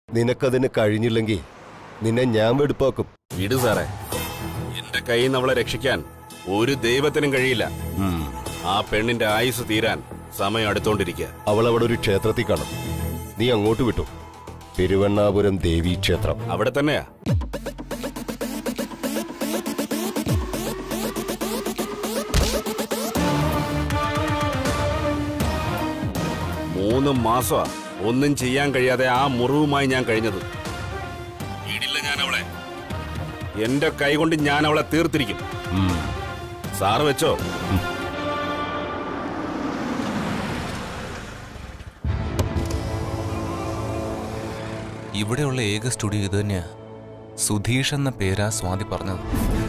നിനക്കതിന് കഴിഞ്ഞില്ലെങ്കിൽ നിന്നെ ഞാൻ വെടുപ്പാക്കും വിടു സാറേ എന്റെ കയ്യിൽ നിന്ന് അവളെ രക്ഷിക്കാൻ ഒരു ദൈവത്തിനും കഴിയില്ല ആ പെണ്ണിന്റെ ആയുസ് തീരാൻ സമയം അടുത്തോണ്ടിരിക്കുക അവൾ അവിടെ ഒരു ക്ഷേത്രത്തിൽ കാണും നീ അങ്ങോട്ട് വിട്ടു പെരുവണ്ണാപുരം ദേവീ ക്ഷേത്രം അവിടെ തന്നെയാ മൂന്ന് മാസമാ ഒന്നും ചെയ്യാൻ കഴിയാതെ ആ മുറിവുമായി ഞാൻ കഴിഞ്ഞത് വീടില്ല ഞാൻ അവളെ എന്റെ കൈ കൊണ്ട് ഞാൻ അവളെ തീർത്തിരിക്കും സാറ് വെച്ചോ ഇവിടെയുള്ള ഏക സ്റ്റുഡിയോ ഇത് തന്നെയാ സുധീഷ് എന്ന പേരാ സ്വാതി പറഞ്ഞത്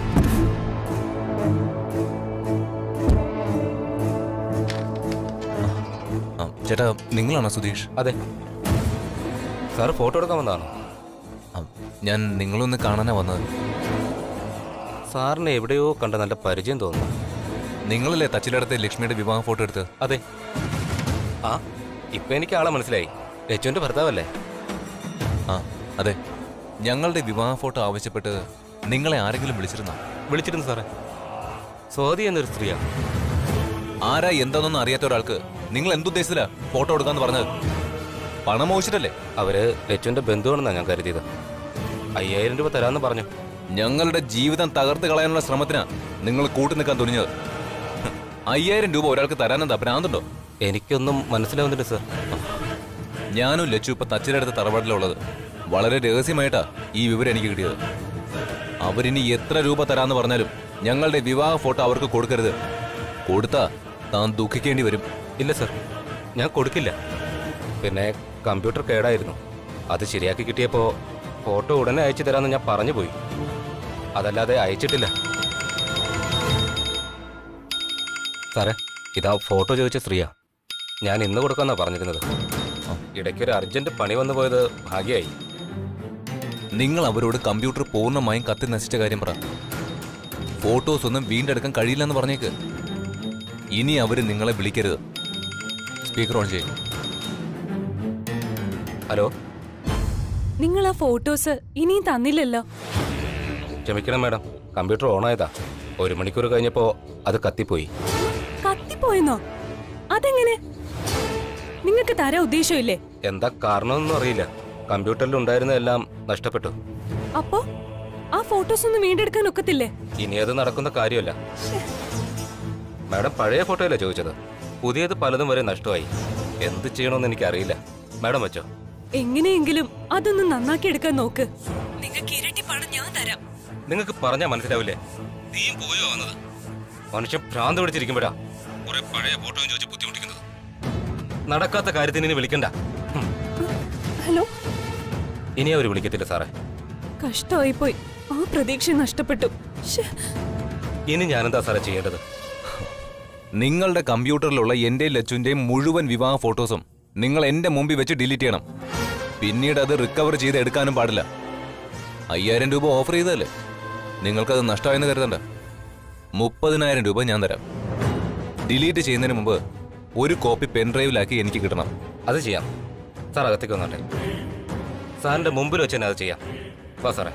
ആ, ചേട്ടാ നിങ്ങളാണോ സുധീഷ് അതെ സാർ ഫോട്ടോ എടുക്കാൻ വന്നതാണോ ആ, ഞാൻ നിങ്ങളൊന്ന് കാണാനാ വന്നത് സാറിനെ എവിടെയോ കണ്ട നല്ല പരിചയം തോന്നുന്നു നിങ്ങളല്ലേ തച്ചിലടുത്ത് ലക്ഷ്മിയുടെ വിവാഹ ഫോട്ടോ എടുത്ത് അതെ ആ ഇപ്പൊ എനിക്ക് ആളെ മനസ്സിലായി ലച്ചുവിന്റെ ഭർത്താവല്ലേ ആ അതെ ഞങ്ങളുടെ വിവാഹ ഫോട്ടോ ആവശ്യപ്പെട്ട് നിങ്ങളെ ആരെങ്കിലും വിളിച്ചിരുന്നോ വിളിച്ചിരുന്നു സാറേ സ്വാതി എന്നൊരു സ്ത്രീയാ ആരാ എന്താണെന്നൊന്നും അറിയാത്ത ഒരാൾക്ക് നിങ്ങൾ എന്തുദ്ദേശത്തിലാ ഫോട്ടോ എടുക്കാന്ന് പറഞ്ഞത് പണം മോശിച്ചല്ലേ അവര് ലച്ചുവിന്റെ ബന്ധുവാണെന്നാണ് ഞാൻ കരുതിയത് അയ്യായിരം രൂപ തരാമെന്ന് പറഞ്ഞു ഞങ്ങളുടെ ജീവിതം തകർത്ത് കളയാനുള്ള ശ്രമത്തിനാ നിങ്ങൾ കൂട്ടു നിൽക്കാൻ തുനിഞ്ഞത് ഹ്, അയ്യായിരം രൂപ ഒരാൾക്ക് തരാനെന്താ ഭ്രാന്തുണ്ടോ എനിക്കൊന്നും മനസ്സിലാവുന്നില്ല സാർ ഞാനും ലച്ചു ഇപ്പൊ തച്ചിലടുത്ത തറവാട്ടിലുള്ളത് വളരെ രഹസ്യമായിട്ടാ ഈ വിവരം എനിക്ക് കിട്ടിയത് അവരിനി എത്ര രൂപ തരാന്ന് പറഞ്ഞാലും ഞങ്ങളുടെ വിവാഹ ഫോട്ടോ അവർക്ക് കൊടുക്കരുത് കൊടുത്താ താൻ ദുഃഖിക്കേണ്ടി വരും ഇല്ല സാർ ഞാൻ കൊടുക്കില്ല പിന്നെ കമ്പ്യൂട്ടർ കേടായിരുന്നു അത് ശരിയാക്കി കിട്ടിയപ്പോൾ ഫോട്ടോ ഉടനെ അയച്ചു തരാമെന്ന് ഞാൻ പറഞ്ഞു പോയി അതല്ലാതെ അയച്ചിട്ടില്ല സാറേ ഇതാ ഫോട്ടോ ചോദിച്ച സ്ത്രീയാ ഞാൻ ഇന്ന് കൊടുക്കാന്നാ പറഞ്ഞിരുന്നത് ഇടയ്ക്കൊരു അർജന്റ് പണി വന്നു പോയത് ഭാഗ്യമായി നിങ്ങൾ അവരോട് കമ്പ്യൂട്ടർ പൂർണ്ണമായും കത്തി നശിച്ച കാര്യം പറ ഫോട്ടോസ് ഒന്നും വീണ്ടെടുക്കാൻ കഴിയില്ലെന്ന് പറഞ്ഞേക്ക് ഇനി അവര് നിങ്ങളെ വിളിക്കരുത് സ്പീക്കർ ഓൺ ചെയ്യും ഹലോ നിങ്ങൾ ആ ഫോട്ടോസ് ഇനിയും തന്നില്ലല്ലോ ക്ഷമിക്കണം മാഡം കമ്പ്യൂട്ടർ ഓണായതാ ഒരു മണിക്കൂർ കഴിഞ്ഞപ്പോൾ അത് കത്തിപ്പോയി കത്തിപ്പോയെന്നോ അതെങ്ങനെ നിങ്ങൾക്ക് തരാൻ ഉദ്ദേശമില്ലേ എന്താ കാരണമെന്നൊന്നും അറിയില്ല കമ്പ്യൂട്ടറിൽ ഉണ്ടായിരുന്നതെല്ലാം നഷ്ടപ്പെട്ടു അപ്പോ ആ ഫോട്ടോസ് ഒന്നും വീണ്ടെടുക്കാൻ ഒക്കത്തില്ലേ ഇനി അത് നടക്കുന്ന കാര്യമല്ല മാഡം പഴയ ഫോട്ടോയല്ലേ ചോദിച്ചത് പുതിയത് പലതും വരെ നഷ്ടമായി എന്ത് ചെയ്യണമെന്ന് എനിക്കറിയില്ല മാഡം വെച്ചോ എങ്ങനെയെങ്കിലും അതൊന്ന് നന്നാക്കി എടുക്കാൻ നോക്ക് നിങ്ങൾക്ക് ഇരട്ടി പണം ഞാൻ തരാം നിങ്ങൾക്ക് പറഞ്ഞാൽ മനസ്സിലാവില്ലേ നീയും പോയോ വന്നത് മനുഷ്യൻ ഭ്രാന്ത് പിടിച്ചിരിക്കുമ്പോഴാ കുറെ പഴയ ഫോട്ടോയും ചോദിച്ച് ബുദ്ധിമുട്ടിക്കുന്നത് നടക്കാത്ത കാര്യത്തിന് ഇനി വിളിക്കണ്ട ഹും. ഹലോ ഇനി അവർ വിളിക്കത്തില്ല സാറേ കഷ്ടമായി പോയി ആ പ്രതീക്ഷ നഷ്ടപ്പെട്ടു ശ്ശേ. ഇനി ഞാനെന്താ സാറേ ചെയ്യേണ്ടത് നിങ്ങളുടെ കമ്പ്യൂട്ടറിലുള്ള എന്റെ ലച്ചുവിന്റെയും മുഴുവൻ വിവാഹ ഫോട്ടോസും നിങ്ങൾ എന്റെ മുമ്പിൽ വെച്ച് ഡിലീറ്റ് ചെയ്യണം പിന്നീട് അത് റിക്കവർ ചെയ്ത് എടുക്കാനും പാടില്ല അയ്യായിരം രൂപ ഓഫർ ചെയ്തതല്ലേ നിങ്ങൾക്കത് നഷ്ടമായെന്ന് കരുതണ്ട മുപ്പതിനായിരം രൂപ ഞാൻ തരാം ഡിലീറ്റ് ചെയ്യുന്നതിന് മുമ്പ് ഒരു കോപ്പി പെൻഡ്രൈവിലാക്കി എനിക്ക് കിട്ടണം അത് ചെയ്യാം സാർ അകത്തേക്ക് വന്നോട്ടെ സാറിന്റെ മുമ്പിൽ വെച്ച് തന്നെ അത് ചെയ്യാം വാ സാറേ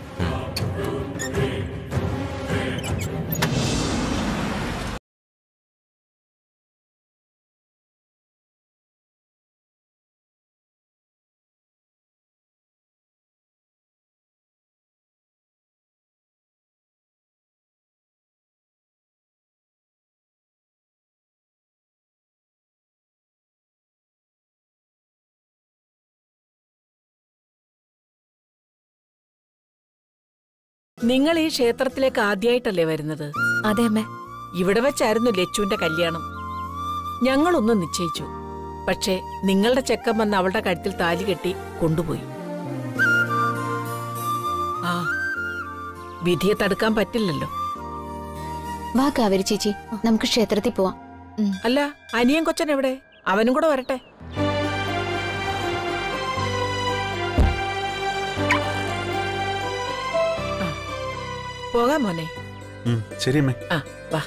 നിങ്ങൾ ഈ ക്ഷേത്രത്തിലേക്ക് ആദ്യമായിട്ടല്ലേ വരുന്നത് അതെ അമ്മേ ഇവിടെ വെച്ചായിരുന്നു ലച്ചുവിന്റെ കല്യാണം ഞങ്ങളൊന്ന് നിശ്ചയിച്ചു പക്ഷേ നിങ്ങളുടെ ചെക്കൻ വന്ന് അവളുടെ കഴുത്തിൽ താലി കെട്ടി കൊണ്ടുപോയി ആ വിധിയെ തടുക്കാൻ പറ്റില്ലല്ലോ വാ കാവേരി ചേച്ചി നമുക്ക് ക്ഷേത്രത്തിൽ പോവാം ഉം. അല്ല അനിയൻ കൊച്ചൻ എവിടെ അവനും കൂടെ വരട്ടെ ആ, പോകാം മോനെ ശരി അമ്മേ ആ വാ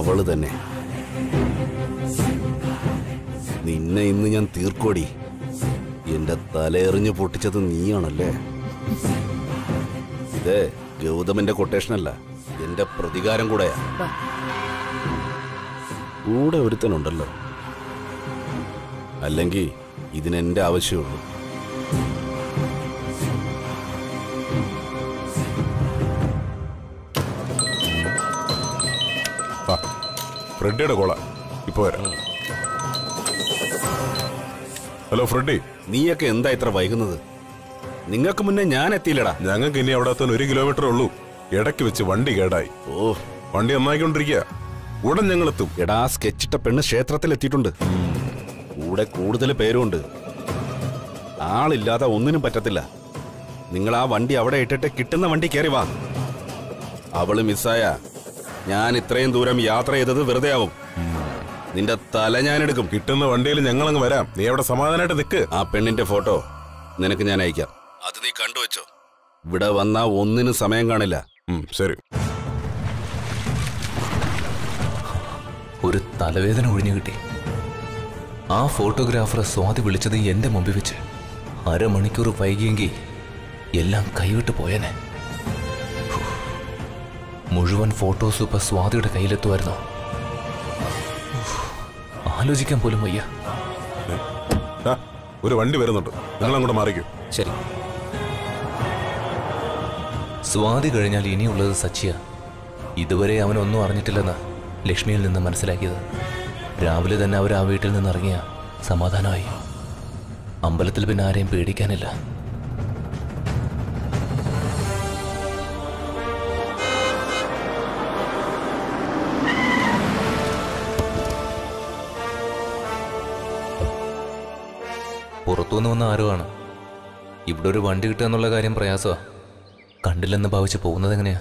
അവള് തന്നെ നിന്നെ ഇന്ന് ഞാൻ തീർക്കോടി എന്റെ തലയെറിഞ്ഞ് പൊട്ടിച്ചത് നീയാണല്ലേ ഇതേ ഗൗതമന്റെ കൊട്ടേഷൻ അല്ല എന്റെ പ്രതികാരം കൂടെയാ വാ. കൂടെ ഒരുത്തനുണ്ടല്ലോ അല്ലെങ്കിൽ ഇതിനെന്റെ ആവശ്യമുള്ളൂ ആ ഫ്രെഡിയുടെ കോള ഇപ്പൊ വരാം ഹലോ ഫ്രെഡി നീയൊക്കെ എന്താ ഇത്ര വൈകുന്നത് നിങ്ങൾക്ക് മുന്നേ ഞാൻ എത്തിയില്ലടാ ഞങ്ങൾക്ക് ഇനി അവിടെ എത്താൻ ഒരു കിലോമീറ്റർ ഉള്ളൂ ഇടയ്ക്ക് വെച്ച് വണ്ടി കേടായി ഓ വണ്ടി നന്നായിക്കൊണ്ടിരിക്കുക ഉടൻ ഞങ്ങൾ എത്തും എടാ സ്കെച്ചിട്ട പെണ്ണ് ക്ഷേത്രത്തിൽ എത്തിയിട്ടുണ്ട് കൂടെ കൂടുതൽ പേരുണ്ട് ആളില്ലാതെ ഒന്നിനും പറ്റത്തില്ല നിങ്ങൾ ആ വണ്ടി അവിടെ ഇട്ടിട്ട് കിട്ടുന്ന വണ്ടി കയറി വാ അവള് മിസ്സായ ഞാൻ ഇത്രയും ദൂരം യാത്ര ചെയ്തത് വെറുതെ ആവും നിന്റെ തല ഞാൻ എടുക്കും കിട്ടുന്ന വണ്ടിയിൽ ഞങ്ങൾ അങ്ങ് വരാം നീ അവിടെ സമാധാനമായിട്ട് നിൽക്ക് ആ പെണ്ണിന്റെ ഫോട്ടോ നിനക്ക് ഞാൻ അയക്കാം അത് നീ കണ്ടുവച്ചോ ഇവിടെ വന്നാ ഒന്നിനും സമയം കാണില്ല ഉം, ശരി ഒരു തലവേദന ഒഴിഞ്ഞു കിട്ടി ആ ഫോട്ടോഗ്രാഫറെ സ്വാതി വിളിച്ചത് എന്റെ മുമ്പിൽ വെച്ച് അരമണിക്കൂർ വൈകിയെങ്കിൽ എല്ലാം കൈവിട്ട് പോയേനെ ഹൂ. മുഴുവൻ ഫോട്ടോസ് ഇപ്പൊ സ്വാതിയുടെ കയ്യിലെത്തുമായിരുന്നോ ഉഫ്. ആലോചിക്കാൻ പോലും വയ്യ ആ, ഒരു വണ്ടി വരുന്നുണ്ട് നിങ്ങൾ അങ്ങോട്ട് മാറിക്കൂ ശരി സ്വാതി കഴിഞ്ഞാൽ ഇനിയുള്ളത് സച്ചിയ ഇതുവരെ അവനൊന്നും അറിഞ്ഞിട്ടില്ലെന്ന് ലക്ഷ്മിയിൽ നിന്ന് മനസ്സിലാക്കിയത് രാവിലെ തന്നെ അവർ ആ വീട്ടിൽ നിന്ന് ഇറങ്ങിയ സമാധാനമായി അമ്പലത്തിൽ പിന്നെ ആരെയും പേടിക്കാനില്ല പുറത്തുനിന്ന് വന്ന ആരോ ആണ് ഇവിടെ ഒരു വണ്ടി കിട്ടുക എന്നുള്ള കാര്യം പ്രയാസമാ കണ്ടില്ലെന്ന് ഭാവിച്ച് പോകുന്നത് എങ്ങനെയാ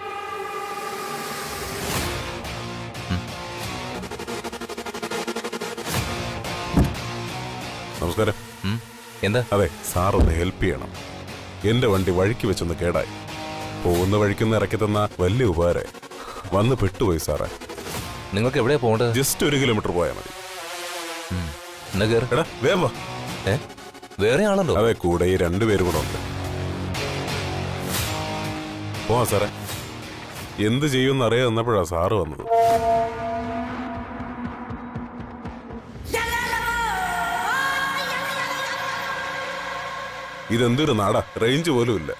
നമസ്കാരം ഉം? എന്താ അതെ സാർ ഒന്ന് ഹെൽപ്പ് ചെയ്യണം എന്റെ വണ്ടി വഴിക്ക് വെച്ചൊന്ന് കേടായി പോകുന്ന വഴിക്കൊന്ന് ഇറക്കി തന്ന വലിയ ഉപകാരം വന്ന് പെട്ടുപോയി സാറേ നിങ്ങൾക്ക് എവിടെയാ പോകേണ്ടത് ജസ്റ്റ് ഒരു കിലോമീറ്റർ പോയാൽ മതി എന്നാ കയറി എടാ വേഗം വാ ഏ വേറെ ആളുണ്ടോ അതെ കൂടെ ഈ രണ്ടുപേരും കൂടെ ഉണ്ട് പോവാ സാറേ എന്ത് ചെയ്യുമെന്ന് അറിയാൻ വന്നപ്പോഴാ സാറ് വന്നത് ഇതെന്തൊരു നാടാ റേഞ്ച് പോലും ഇല്ല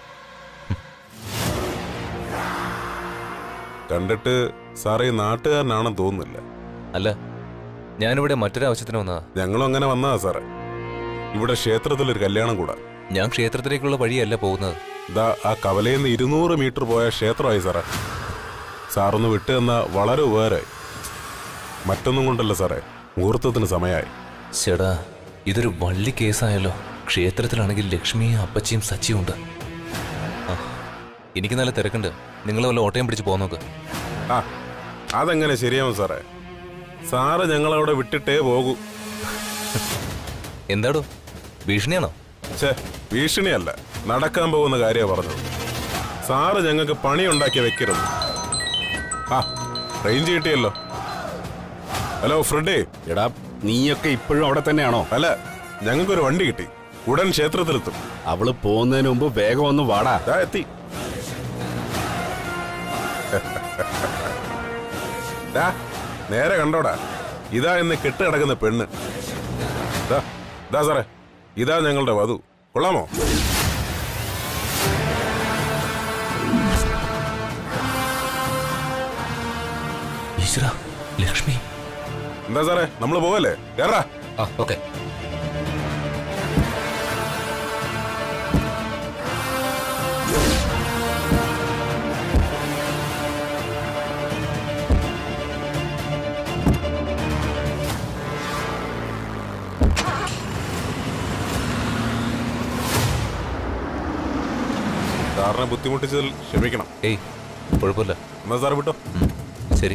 കണ്ടിട്ട് സാറേ ഈ നാട്ടുകാരനാണെന്ന് തോന്നുന്നില്ല അല്ല ഞാനിവിടെ മറ്റൊരാവശ്യത്തിന് വന്നതാ ഞങ്ങളും അങ്ങനെ വന്നതാ സാറേ ഇവിടെ ക്ഷേത്രത്തിലൊരു കല്യാണം കൂടാ ഞാൻ ക്ഷേത്രത്തിലേക്കുള്ള വഴിയല്ല പോകുന്നത് ദാ ആ കവലയിൽ നിന്ന് ഇരുന്നൂറ് മീറ്റർ പോയ ക്ഷേത്രമായി സാറേ സാറൊന്ന് വിട്ടു തന്ന വളരെ ഉപകാരമായി മറ്റൊന്നും കൊണ്ടല്ല സാറേ മുഹൂർത്തത്തിന് സമയമായി ചേടാ ഇതൊരു വള്ളി കേസായല്ലോ ക്ഷേത്രത്തിലാണെങ്കിൽ ലക്ഷ്മിയും അപ്പച്ചിയും സച്ചിയും ഉണ്ട് ആ, എനിക്ക് നല്ല തിരക്കുണ്ട് നിങ്ങൾ വല്ല ഓട്ടയം പിടിച്ച് പോകാൻ നോക്ക് ആ അതെങ്ങനെ ശരിയാവും സാറേ സാറ് ഞങ്ങളവിടെ വിട്ടിട്ടേ പോകൂ എന്താടോ ഭീഷണിയാണോ ഛേ ഭീഷണിയല്ല നടക്കാൻ പോകുന്ന കാര്യമാണ് പറഞ്ഞത് സാറ് ഞങ്ങൾക്ക് പണി ഉണ്ടാക്കി വെക്കരുത് ആ റേഞ്ച് കിട്ടിയല്ലോ ഹലോ ഫ്രെഡേ എടാ നീയൊക്കെ ഇപ്പോഴും അവിടെ തന്നെയാണോ അല്ല ഞങ്ങൾക്കൊരു വണ്ടി കിട്ടി ഉടൻ ക്ഷേത്രത്തിലെത്തും അവള് പോകുന്നതിന് മുമ്പ് വേഗം ഒന്ന് വാടാ ദാ എത്തി ദാ, നേരെ കണ്ടോടാ ഇതാ ഇന്ന് കെട്ട് കിടക്കുന്ന പെണ്ണ് ദാ, ദാ സാറേ ഇതാ ഞങ്ങളുടെ വധു കൊള്ളാമോ ഈശ്വര ലക്ഷ്മി എന്താ സാറേ നമ്മൾ പോവല്ലേ കേറാ ആ ഓക്കെ സാറിനെ ബുദ്ധിമുട്ടിച്ചതിൽ ക്ഷമിക്കണം ഏയ് കുഴപ്പമില്ല എന്നാ സാറ് വിട്ടോ ഉം, ശരി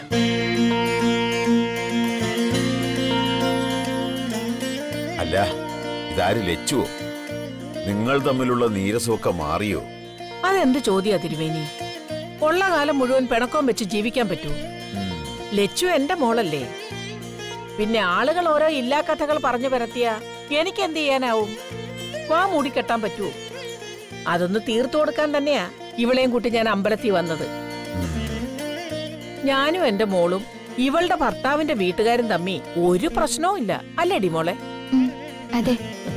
അല്ല ഇതാര് ലച്ചുവോ നിങ്ങൾ തമ്മിലുള്ള നീരസമൊക്കെ മാറിയോ അതെന്ത് ചോദ്യാ തിരുവേനി ഉള്ള കാലം മുഴുവൻ പിണക്കം വെച്ച് ജീവിക്കാൻ പറ്റൂ ലച്ചു എന്റെ മോളല്ലേ പിന്നെ ആളുകൾ ഓരോ ഇല്ലാ കഥകൾ പറഞ്ഞു പരത്തിയ എനിക്ക് എന്ത് ചെയ്യാനാവും വാ മൂടിക്കെട്ടാൻ പറ്റുമോ അതൊന്ന് തീർത്തു കൊടുക്കാൻ തന്നെയാ ഇവളെയും കൂട്ടി ഞാൻ അമ്പലത്തിൽ വന്നത് ഞാനും എന്റെ മോളും ഇവളുടെ ഭർത്താവിന്റെ വീട്ടുകാരും തമ്മി ഒരു പ്രശ്നവും ഇല്ല അല്ലേടി മോളെ ഉം, അതെ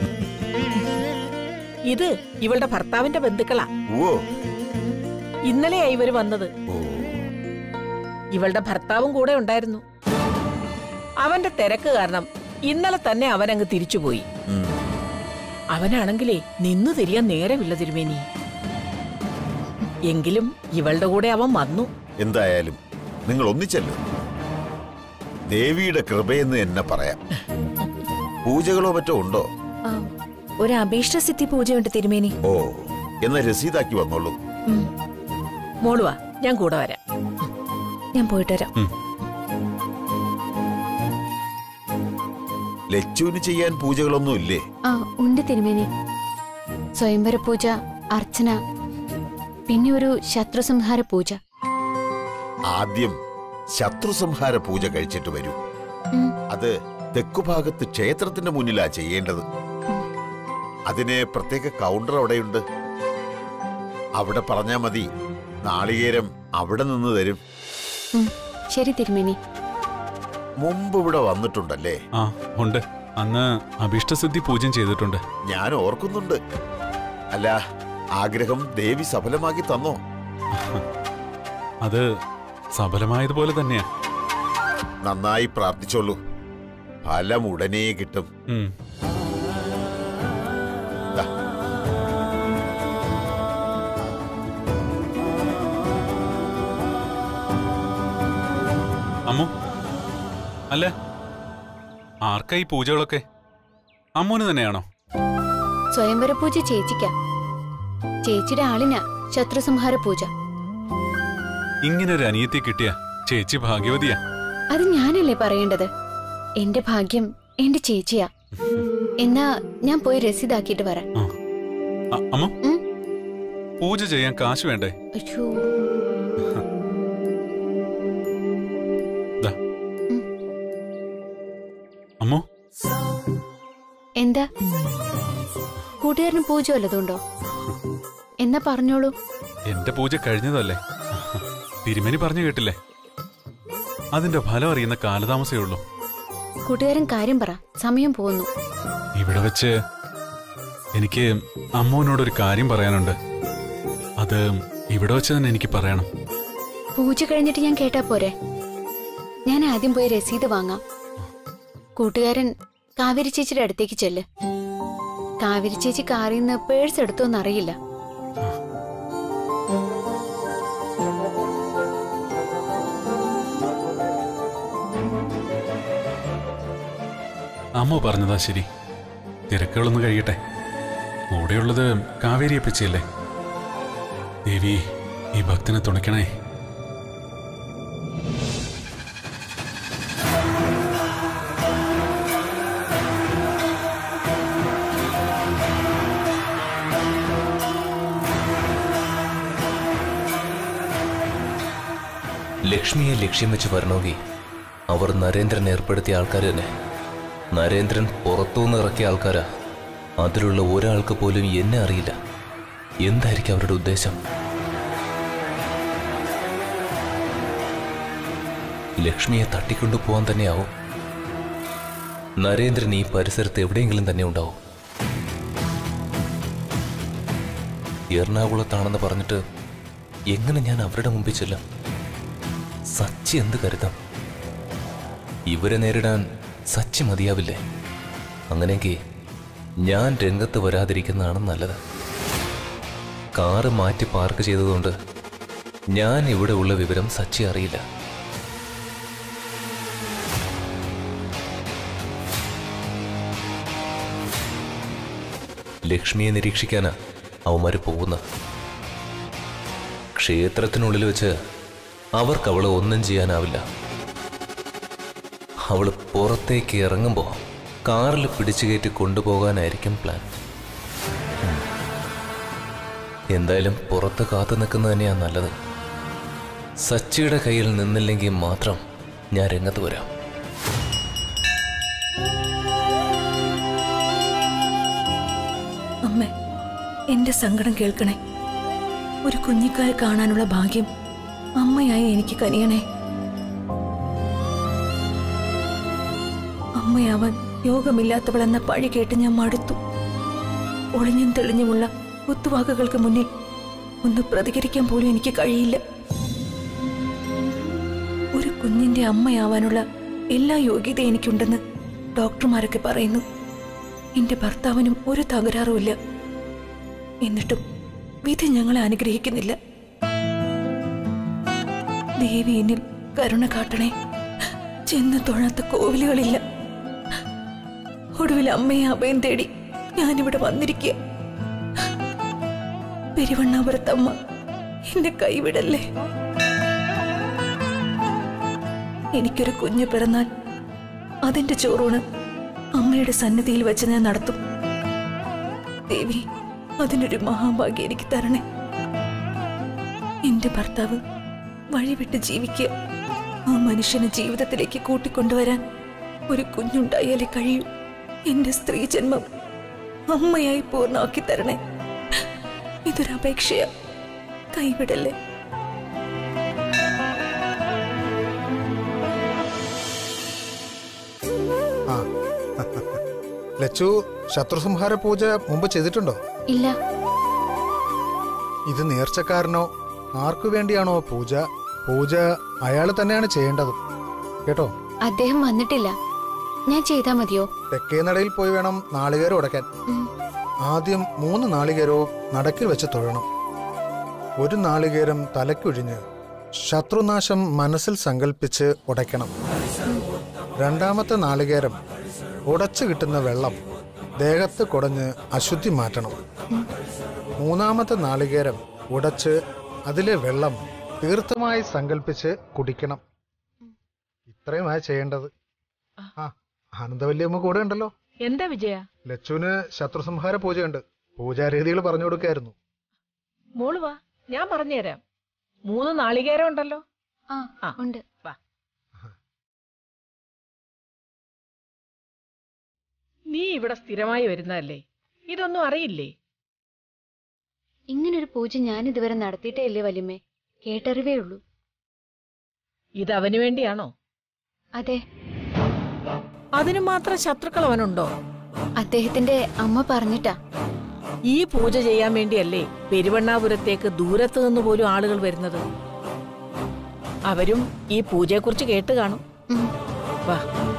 ഇത് ഇവളുടെ ഭർത്താവിന്റെ ബന്ധുക്കളാ ഓ ഇന്നലെയാ ഇവര് വന്നത് ഓ ഇവളുടെ ഭർത്താവും കൂടെ ഉണ്ടായിരുന്നു അവന്റെ തിരക്ക് കാരണം ഇന്നലെ തന്നെ അവനങ്ങ് തിരിച്ചുപോയി ഉം. അവനാണെങ്കിലേ നിന്നു തിരിയാൻ നേരമില്ല തിരുമേനി എങ്കിലും ഇവളുടെ കൂടെ അവൻ വന്നു എന്തായാലും നിങ്ങൾ ഒന്നിച്ചല്ലോ ദേവിയുടെ കൃപയെന്ന് എന്നെ പറയാം പൂജകളോ മറ്റോ ഉണ്ടോ ഒരു അഭീഷ്ടസിദ്ധി പൂജയുണ്ട് തിരുമേനി ഓ എന്നാ രസീതാക്കി വന്നോളൂ മോളുവാ ഞാൻ കൂടെ വരാം ഞാൻ പോയിട്ട് വരാം ലച്ചുവിന് ചെയ്യാൻ പൂജകളൊന്നും ഇല്ലേ ആ ഉണ്ട് തിരുമേനി സ്വയംവര പൂജ അർച്ചന പിന്നെ ഒരു ശത്രുസംഹാര പൂജ ആദ്യം ശത്രുസംഹാര പൂജ കഴിച്ചിട്ട് വരൂ ഉം. അത് തെക്കുഭാഗത്ത് ക്ഷേത്രത്തിന്റെ മുന്നിലാ ചെയ്യേണ്ടത് അതിന് പ്രത്യേക കൗണ്ടർ അവിടെയുണ്ട് അവിടെ പറഞ്ഞാ മതി നാളികേരം അവിടെ നിന്ന് തരും ഉം, ശരി തിരുമേനി മുമ്പ് ഇവിടെ വന്നിട്ടുണ്ടല്ലേ ആ ഉണ്ട് അന്ന് അഭീഷ്ടസിദ്ധി പൂജയും ചെയ്തിട്ടുണ്ട് ഞാൻ ഓർക്കുന്നുണ്ട് അല്ല ആഗ്രഹം ദേവി സഫലമാക്കി തന്നോ അത് സഫലമായതുപോലെ തന്നെയാ നന്നായി പ്രാർത്ഥിച്ചോളൂ ഫലം ഉടനെ കിട്ടും ഉം. ദാ. അമ്മു അല്ല ആർക്കാ ഈ പൂജകളൊക്കെ അമ്മുന് തന്നെയാണോ സ്വയംവര പൂജ ചേച്ചിക്ക ചേച്ചിയുടെ ആളിനാ ശത്രുസംഹാര പൂജ ഇങ്ങനെ ഒരു അനിയത്തെ കിട്ടിയ ചേച്ചി ഭാഗ്യവതിയാ അത് ഞാനല്ലേ പറയേണ്ടത് എന്റെ ഭാഗ്യം എന്റെ ചേച്ചിയാ എന്നാ ഞാൻ പോയി രസീതാക്കിയിട്ട് വരാം അ- അമ്മു ഉം. പൂജ ചെയ്യാൻ കാശ് വേണ്ടേ അയ്യോ ദാ. അമ്മു എന്താ കൂട്ടുകാരന് പൂജ വല്ലതുണ്ടോ എന്നാ പറഞ്ഞോളൂ എന്റെ പൂജ കഴിഞ്ഞതല്ലേ തിരുമേനി പറഞ്ഞു കേട്ടില്ലേ അതിന്റെ ഫലം അറിയുന്ന കാലതാമസേ ഉള്ളൂ കൂട്ടുകാരൻ കാര്യം പറ സമയം പോകുന്നു ഇവിടെ വെച്ച് എനിക്ക് അമ്മുവിനോടൊരു കാര്യം പറയാനുണ്ട് അത് ഇവിടെ വെച്ച് തന്നെ എനിക്ക് പറയണം പൂജ കഴിഞ്ഞിട്ട് ഞാൻ കേട്ടാ പോരെ ഞാൻ ആദ്യം പോയി രസീത് വാങ്ങാം കൂട്ടുകാരൻ കാവേരി ചേച്ചിയുടെ അടുത്തേക്ക് ചെല്ല് കാവേരി ചേച്ചി കാറിൽ നിന്ന് പേഴ്സ് എടുത്തോന്ന് അറിയില്ല അമ്മ പറഞ്ഞതാ ശരി തിരക്കുകളൊന്ന് കഴിയട്ടെ കൂടെയുള്ളത് കാവേരി അപ്പച്ചിയല്ലേ ദേവി ഈ ഭക്തനെ തുണയ്ക്കണേ ലക്ഷ്മിയെ ലക്ഷ്യം വെച്ച് വരണമെങ്കിൽ അവർ നരേന്ദ്രൻ ഏർപ്പെടുത്തിയ ആൾക്കാർ തന്നെ നരേന്ദ്രൻ പുറത്തുനിന്ന് ഇറക്കിയ ആൾക്കാരാ അതിലുള്ള ഒരാൾക്ക് പോലും എന്നെ അറിയില്ല എന്തായിരിക്കും അവരുടെ ഉദ്ദേശം ലക്ഷ്മിയെ തട്ടിക്കൊണ്ടു പോകാൻ തന്നെയാവും നരേന്ദ്രൻ ഈ പരിസരത്ത് എവിടെയെങ്കിലും തന്നെ ഉണ്ടാവും എറണാകുളത്താണെന്ന് പറഞ്ഞിട്ട് എങ്ങനെ ഞാൻ അവരുടെ മുമ്പിൽ ചെല്ലാം സച്ചി എന്ത് കരുതാം ഇവരെ നേരിടാൻ സച്ചി മതിയാവില്ലേ അങ്ങനെയെങ്കിൽ ഞാൻ രംഗത്ത് വരാതിരിക്കുന്നതാണ് നല്ലത് കാറ് മാറ്റി പാർക്ക് ചെയ്തതുകൊണ്ട് ഞാൻ ഇവിടെ ഉള്ള വിവരം സച്ചി അറിയില്ല ലക്ഷ്മിയെ നിരീക്ഷിക്കാനാ അവന്മാര് പോകുന്ന ക്ഷേത്രത്തിനുള്ളിൽ വെച്ച് അവർക്ക് അവളെ ഒന്നും ചെയ്യാനാവില്ല അവള് പുറത്തേക്ക് ഇറങ്ങുമ്പോൾ കാറിൽ പിടിച്ചു കയറ്റി കൊണ്ടുപോകാനായിരിക്കും പ്ലാൻ ഉം. എന്തായാലും പുറത്ത് കാത്തു നിൽക്കുന്നത് തന്നെയാ നല്ലത് സച്ചിയുടെ കയ്യിൽ നിന്നില്ലെങ്കിൽ മാത്രം ഞാൻ രംഗത്ത് വരാം അമ്മ എന്റെ സങ്കടം കേൾക്കണേ ഒരു കുഞ്ഞിക്കാൽ കാണാനുള്ള ഭാഗ്യം അമ്മയായി എനിക്ക് കനിയണേ അമ്മയാവാൻ യോഗമില്ലാത്തവളെന്ന പഴി കേട്ട് ഞാൻ മടുത്തു ഒളിഞ്ഞും തെളിഞ്ഞുമുള്ള കുത്തുവാക്കുകൾക്ക് മുന്നിൽ ഒന്ന് പ്രതികരിക്കാൻ പോലും എനിക്ക് കഴിയില്ല ഒരു കുഞ്ഞിന്റെ അമ്മയാവാനുള്ള എല്ലാ യോഗ്യത എനിക്കുണ്ടെന്ന് ഡോക്ടർമാരൊക്കെ പറയുന്നു എന്റെ ഭർത്താവിനും ഒരു തകരാറുമില്ല എന്നിട്ടും വിധി ഞങ്ങളെ അനുഗ്രഹിക്കുന്നില്ല ദേവി എന്നിൽ കരുണ കാട്ടണേ ചെന്ന് തൊഴാത്ത കോവിലുകളില്ല ഒടുവിൽ അമ്മയെ അഭയം തേടി ഞാനിവിടെ വന്നിരിക്കുക പെരുവണ്ണാപുരത്തമ്മ എന്നെ കൈവിടല്ലേ എനിക്കൊരു കുഞ്ഞ് പിറന്നാൽ അതിന്റെ ചോറൂണ് അമ്മയുടെ സന്നിധിയിൽ വെച്ച് ഞാൻ നടത്തും ദേവി അതിനൊരു മഹാഭാഗ്യം എനിക്ക് തരണേ എന്റെ ഭർത്താവ് വഴിവിട്ട് ജീവിക്കുക ആ മനുഷ്യനെ ജീവിതത്തിലേക്ക് കൂട്ടിക്കൊണ്ടുവരാൻ ഒരു കുഞ്ഞുണ്ടായാലേ കഴിയൂ എന്റെ സ്ത്രീ ജന്മം അമ്മയായി പൂർണ്ണമാക്കി തരണേ ഇതൊരു അപേക്ഷയാ കൈവിടല്ലേ ആ ലച്ചു ശത്രുസംഹാര പൂജ മുമ്പ് ചെയ്തിട്ടുണ്ടോ ഇല്ല ഇത് നേർച്ചക്കാരനോ ആർക്കു വേണ്ടിയാണോ പൂജ പൂജ അയാൾ തന്നെയാണ് ചെയ്യേണ്ടത് കേട്ടോ അദ്ദേഹം വന്നിട്ടില്ല ഞാൻ ചെയ്താ മതിയോ തെക്കേ നടയിൽ പോയി വേണം നാളികേരം ഉടയ്ക്കാൻ ഉം. ആദ്യം മൂന്ന് നാളികേരവും നടക്കിൽ വെച്ച് തൊഴണം ഒരു നാളികേരം തലയ്ക്കൊഴിഞ്ഞ് ശത്രുനാശം മനസ്സിൽ സങ്കല്പിച്ച് ഉടയ്ക്കണം രണ്ടാമത്തെ നാളികേരം ഉടച്ചു കിട്ടുന്ന വെള്ളം ദേഹത്ത് കുടഞ്ഞ് അശുദ്ധി മാറ്റണം മൂന്നാമത്തെ നാളികേരം ഉടച്ച് അതിലെ വെള്ളം തീർത്ഥമായി സങ്കല്പിച്ച് കുടിക്കണം ഇത്രയുമായി ചെയ്യേണ്ടത് ആ ആനന്ദവല്യമ്മ കൂടെ ഉണ്ടല്ലോ എന്താ വിജയ ലച്ചുവിന് ശത്രുസംഹാര പൂജയുണ്ട് പൂജാരീതികൾ പറഞ്ഞു കൊടുക്കായിരുന്നു മോള് വാ ഞാൻ പറഞ്ഞുതരാം മൂന്ന് നാളികേരം ഉണ്ടല്ലോ ആ ആ. ഉണ്ട് വാ നീ ഇവിടെ സ്ഥിരമായി വരുന്നതല്ലേ ഇതൊന്നും അറിയില്ലേ ഇങ്ങനൊരു പൂജ ഞാൻ ഇതുവരെ നടത്തിയിട്ടേ ഇല്ലേ വല്യമ്മേ കേട്ടറിവേ ഉള്ളൂ ഇത് അവന് വേണ്ടിയാണോ അതെ അതിനു മാത്രം ശത്രുക്കൾ അവനുണ്ടോ അദ്ദേഹത്തിന്റെ അമ്മ പറഞ്ഞിട്ടാ ഈ പൂജ ചെയ്യാൻ വേണ്ടിയല്ലേ പെരുവണ്ണാപുരത്തേക്ക് ദൂരത്ത് നിന്ന് പോലും ആളുകൾ വരുന്നത് അവരും ഈ പൂജയെക്കുറിച്ച് കേട്ട് കാണും ഉം. വാ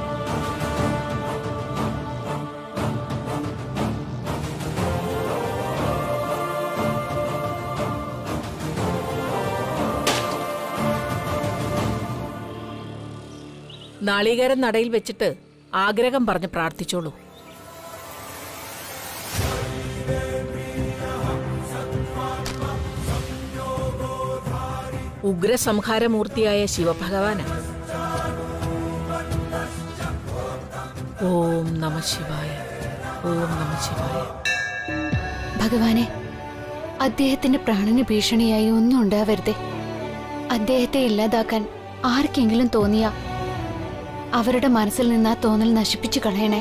നാളികേരം നടയിൽ വെച്ചിട്ട് ആഗ്രഹം പറഞ്ഞ് പ്രാർത്ഥിച്ചോളൂ ഉഗ്രസംഹാരമൂർത്തിയായ ശിവഭഗവാനാണ് ഓം നമ ശിവായ ഓം നമ ശിവായ ഭഗവാനെ അദ്ദേഹത്തിന്റെ പ്രാണന് ഭീഷണിയായി ഒന്നും ഉണ്ടാവരുതേ അദ്ദേഹത്തെ ഇല്ലാതാക്കാൻ ആർക്കെങ്കിലും തോന്നിയ അവരുടെ മനസ്സിൽ നിന്ന് ആ തോന്നൽ നശിപ്പിച്ചു കളയണേ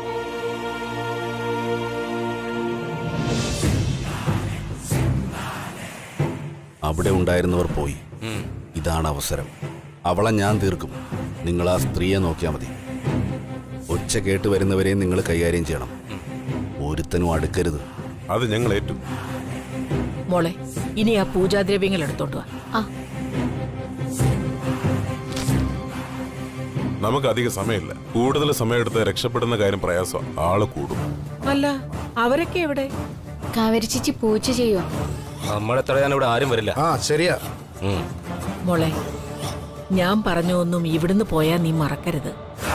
അവിടെ ഉണ്ടായിരുന്നവർ പോയി ഇതാണ് അവസരം അവളെ ഞാൻ തീർക്കും നിങ്ങൾ ആ സ്ത്രീയെ നോക്കിയാൽ മതി ഒച്ച കേട്ട് വരുന്നവരെയും നിങ്ങൾ കൈകാര്യം ചെയ്യണം ഒരുത്തനും അടുക്കരുത് അത് ഞങ്ങൾ ഏറ്റു മോളെ ഇനി ആ പൂജാദ്രവ്യങ്ങൾ എടുത്തോണ്ട് വാ ആ നമുക്ക് അധിക സമയമില്ല കൂടുതൽ സമയമെടുത്ത് രക്ഷപ്പെടുന്ന കാര്യം പ്രയാസം ആള് കൂടും അല്ല അവരൊക്കെ എവിടെ കാവേരി ചേച്ചി പൂജ ചെയ്യോ നമ്മളെ തടയാൻ ഇവിടെ ആരും വരില്ല ആ ശരിയാ ഉം. മോളെ ഞാൻ പറഞ്ഞൊന്നും ഇവിടുന്ന് പോയാ നീ മറക്കരുത്